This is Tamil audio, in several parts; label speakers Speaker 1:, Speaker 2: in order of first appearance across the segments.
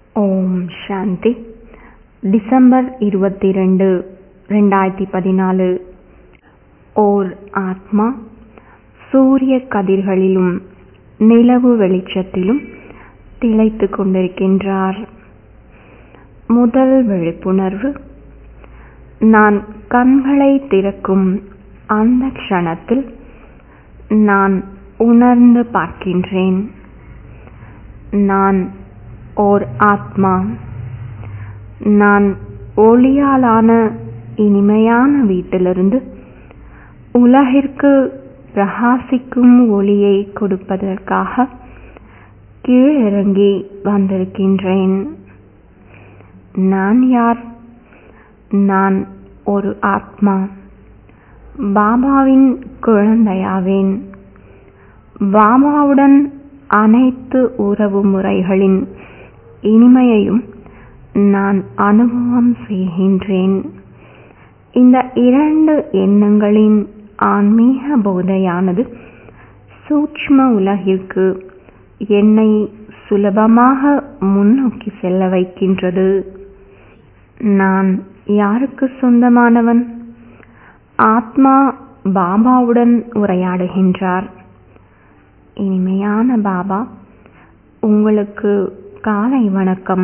Speaker 1: ஓம் சாந்தி டிசம்பர் இருபத்தி ரெண்டு ரெண்டாயிரத்தி பதினாலு ஓர் ஆத்மா சூரிய கதிர்களிலும் நிலவு வெளிச்சத்திலும் திளைத்துக் கொண்டிருக்கின்றார் முதல் விழிப்புணர்வு நான் கண்களை திறக்கும் அந்த க்ஷணத்தில் நான் உணர்ந்து பார்க்கின்றேன் நான் ஓர் ஆத்மா நான் ஒளியாலான இனிமையான வீட்டிலிருந்து உலகிற்கு பிரகாசிக்கும் ஒளியை கொடுப்பதற்காக கீழிறங்கி வந்திருக்கின்றேன் நான் யார் நான் ஒரு ஆத்மா பாபாவின் குழந்தையாவேன் பாபாவுடன் அனைத்து உறவு முறைகளின் இனிமையையும் நான் அனுபவம் செய்கின்றேன் இந்த இரண்டு எண்ணங்களின் ஆன்மீக போதையானது சூட்ச்ம உலகிற்கு என்னை சுலபமாக முன்னோக்கி செல்ல வைக்கின்றது நான் யாருக்கு சொந்தமானவன் ஆத்மா பாபாவுடன் உரையாடுகின்றார் இனிமையான பாபா உங்களுக்கு காலை வணக்கம்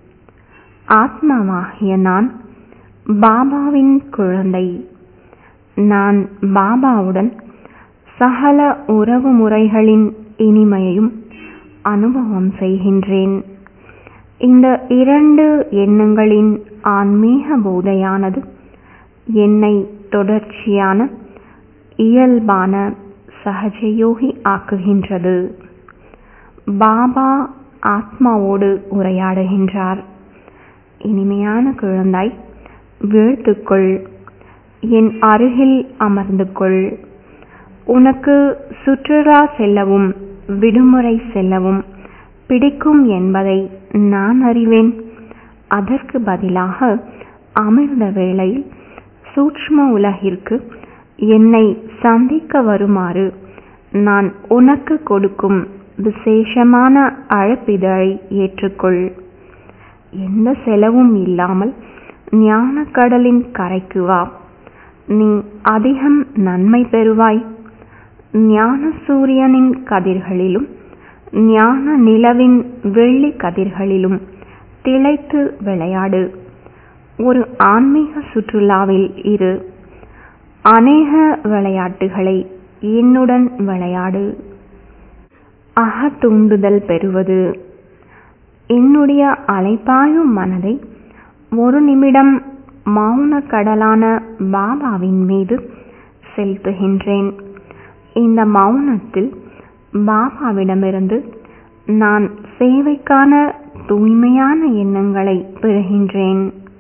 Speaker 1: ஆத்மாவாகிய நான் பாபாவின் குழந்தை நான் பாபாவுடன் சகல உறவு முறைகளின் இனிமையையும் அனுபவம் செய்கின்றேன் இந்த இரண்டு எண்ணங்களின் ஆன்மீக போதையானது என்னை தொடர்ச்சியான இயல்பான சகஜயோகி ஆக்குகின்றது பாபா ஆத்மாவோடு உரையாடுகின்றார் இனிமையான குழந்தாய் வீழ்த்துக்கொள் என் அருகில் அமர்ந்து கொள் உனக்கு சுற்றுலா செல்லவும் விடுமுறை செல்லவும் பிடிக்கும் என்பதை நான் அறிவேன் அதற்கு பதிலாக அமிர்த வேளையில் சூட்ச்ம உலகிற்கு என்னை சந்திக்க வருமாறு நான் உனக்கு கொடுக்கும் விசேஷமான அழைப்பிதழை ஏற்றுக்கொள் எந்த செலவும் இல்லாமல் ஞான கடலின் கரைக்கு வா நீ அதிகம் நன்மை பெறுவாய் ஞான சூரியனின் கதிர்களிலும் ஞான நிலவின் வெள்ளி கதிர்களிலும் திளைத்து விளையாடு ஒரு ஆன்மீக சுற்றுலாவில் இரு அநேக விளையாட்டுகளை என்னுடன் விளையாடு அகத்தூண்டுதல் பெறுவது என்னுடைய அலைப்பாயும் மனதை ஒரு நிமிடம் மௌன கடலான பாபாவின் மீது செலுத்துகின்றேன் இந்த மௌனத்தில் பாபாவிடமிருந்து நான் சேவைக்கான தூய்மையான எண்ணங்களை பெறுகின்றேன்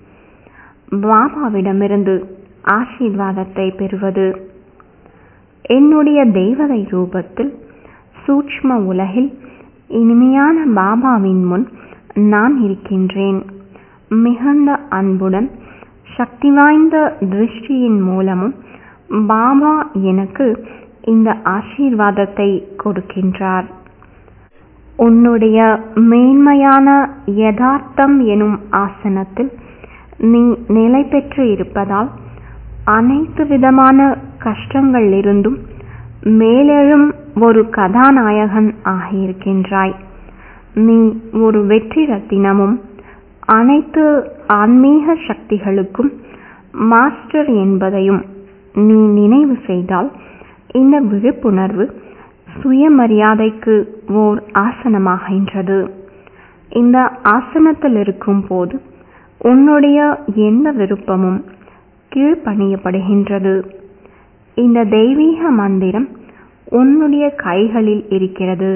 Speaker 1: பாபாவிடமிருந்து ஆசீர்வாதத்தை பெறுவது என்னுடைய தெய்வதை ரூபத்தில் சூட்ச்ம உலகில் இனிமையான பாபாவின் முன் நான் இருக்கின்றேன் மிகுந்த அன்புடன் சக்தி வாய்ந்த திருஷ்டியின் மூலமும் பாபா எனக்கு இந்த ஆசீர்வாதத்தை கொடுக்கின்றார் உன்னுடைய மேன்மையான யதார்த்தம் எனும் ஆசனத்தில் நீ நிலை பெற்று இருப்பதால் அனைத்து விதமான கஷ்டங்களிலிருந்தும் மேலெழும் ஒரு கதாநாயகன் ஆகியிருக்கின்றாய் நீ ஒரு வெற்றி ரத்தினமும் அனைத்து ஆன்மீக சக்திகளுக்கும் மாஸ்டர் என்பதையும் நீ நினைவு செய்தால் இந்த விழிப்புணர்வு சுயமரியாதைக்கு ஓர் ஆசனமாகின்றது இந்த ஆசனத்தில் இருக்கும் போது உன்னுடைய எந்த விருப்பமும் கீழ்ப்பணியப்படுகின்றது இந்த தெய்வீக மந்திரம் உன்னுடைய கைகளில் இருக்கிறது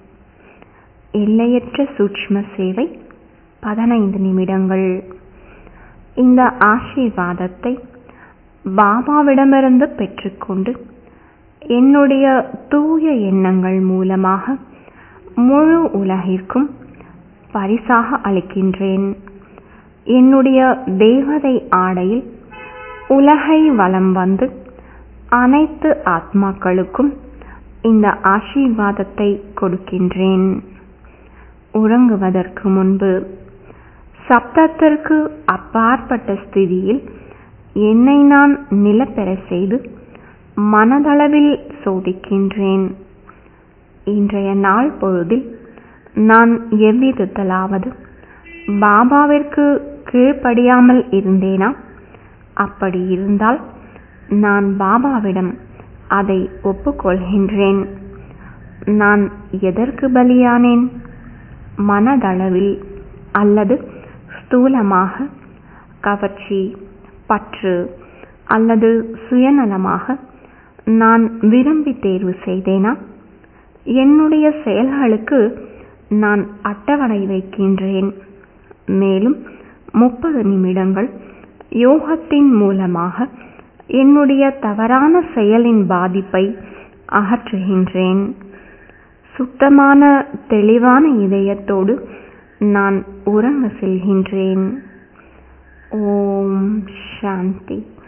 Speaker 1: எல்லையற்ற சூட்ச்ம சேவை பதினைந்து நிமிடங்கள் இந்த ஆசீர்வாதத்தை பாபாவிடமிருந்து பெற்றுக்கொண்டு என்னுடைய தூய எண்ணங்கள் மூலமாக முழு உலகிற்கும் பரிசாக அளிக்கின்றேன் என்னுடைய தேவதை ஆடையில் உலகை வலம் வந்து அனைத்து ஆத்மாக்களுக்கும் இந்த ஆசீர்வாதத்தை கொடுக்கின்றேன் உறங்குவதற்கு முன்பு சப்தத்திற்கு அப்பாற்பட்ட ஸ்திதியில் என்னை நான் நிலப்பெற செய்து மனதளவில் சோதிக்கின்றேன் இன்றைய நாள் பொழுதில் நான் எவ்விதத்திலாவது பாபாவிற்கு கீழ்ப்படியாமல் இருந்தேனா அப்படி இருந்தால் நான் பாபாவிடம் அதை ஒப்புக்கொள்கின்றேன் நான் எதற்கு பலியானேன் மனதளவில் அல்லது ஸ்தூலமாக கவர்ச்சி பற்று அல்லது சுயநலமாக நான் விரும்பி தேர்வு செய்தேனா என்னுடைய செயல்களுக்கு நான் அட்டவணை வைக்கின்றேன் மேலும் முப்பது நிமிடங்கள் யோகத்தின் மூலமாக என்னுடைய தவறான செயலின் பாதிப்பை அகற்றுகின்றேன் சுத்தமான தெளிவான இதயத்தோடு நான் உறங்க செல்கின்றேன் ஓம் சாந்தி